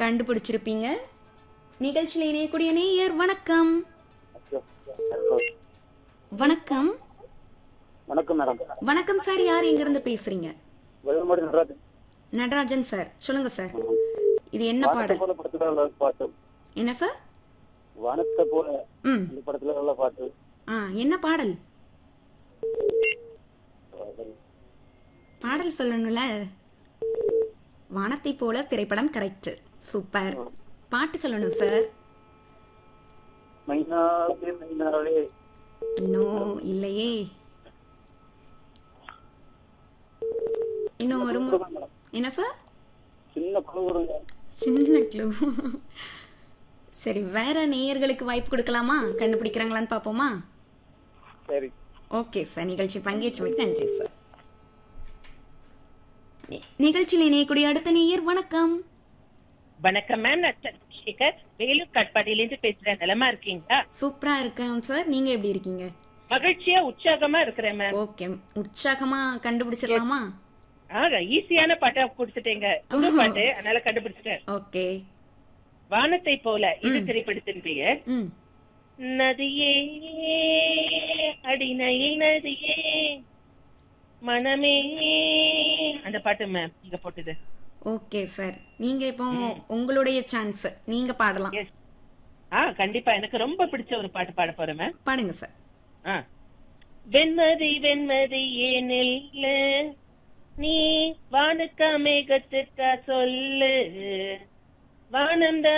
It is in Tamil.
கண்டுபிடிச்சிருப்பீங்க நிகழ்ச்சியில் இணையக்கூடிய நேயர் வணக்கம் வணக்கம் வணக்கம் மேடம் வணக்கம் சார் யார் எங்கிருந்து பேசுறீங்க வெள்ளமாடி நடராஜன் நடராஜன் சார் சொல்லுங்க சார் இது என்ன வானத்தை பாடல் போல படத்துல உள்ள பாட்டு என்ன சார் வானத்தை போல ம் இந்த படத்துல உள்ள பாட்டு ஆ என்ன பாடல் பாடல் சொல்லணும்ல வானத்தை போல திரைப்படம் கரெக்ட் சூப்பர் பாட்டு சொல்லணும் சார் மைனாவே மைனாவே நோ இல்லையே இன்னும் ஒரு மு- மேடம் என்ன சார் சின்ன குழுவுங்க சின்ன க்ளூ சரி வேற நேயர்களுக்கு வாய்ப்பு கொடுக்கலாமா கண்டுபிடிக்கிறாங்களான்னு பார்ப்போமா சரி ஓகே சார் நிகழ்ச்சி பங்கேற்றமைக்கு நன்றி சார் நி- நிகழ்ச்சியில் இணையக்கூடிய அடுத்த நேயர் வணக்கம் வணக்கம் மேம் நான் சந்திரசேகர் வேலூர் காட்பாடியிலிருந்து பேசுறேன் நலமா இருக்கீங்களா சூப்பரா இருக்கேன் சார் நீங்க எப்படி இருக்கீங்க மகிழ்ச்சியா உற்சாகமா இருக்கிறேன் மேம் ஓகே உற்சாகமா கண்டுபிடிச்சிடலாமா ஆ ஈஸியான பாட்டா கொடுத்துட்டீங்க புது பாட்டு அதனால கண்டுபிடிச்சிட்டேன் ஓகே வானத்தை போல இது திரைப்படத்தின் பெயர் ம் நதியே அடிநயை நதியே மனமே அந்த பாட்டு மேம் நீங்க போட்டது ஓகே சார் நீங்க இப்போ உங்களுடைய சான்ஸ் நீங்க பாடலாம் எஸ் ஆ கண்டிப்பா எனக்கு ரொம்ப பிடிச்ச ஒரு பாட்டு பாட போறேன் மேம் பாடுங்க சார் ஆ. வெண்மதி வெண்மதி ஏனில்ல நீ வானுக்கா மேகத்துக்கா சொல்லு வானந்த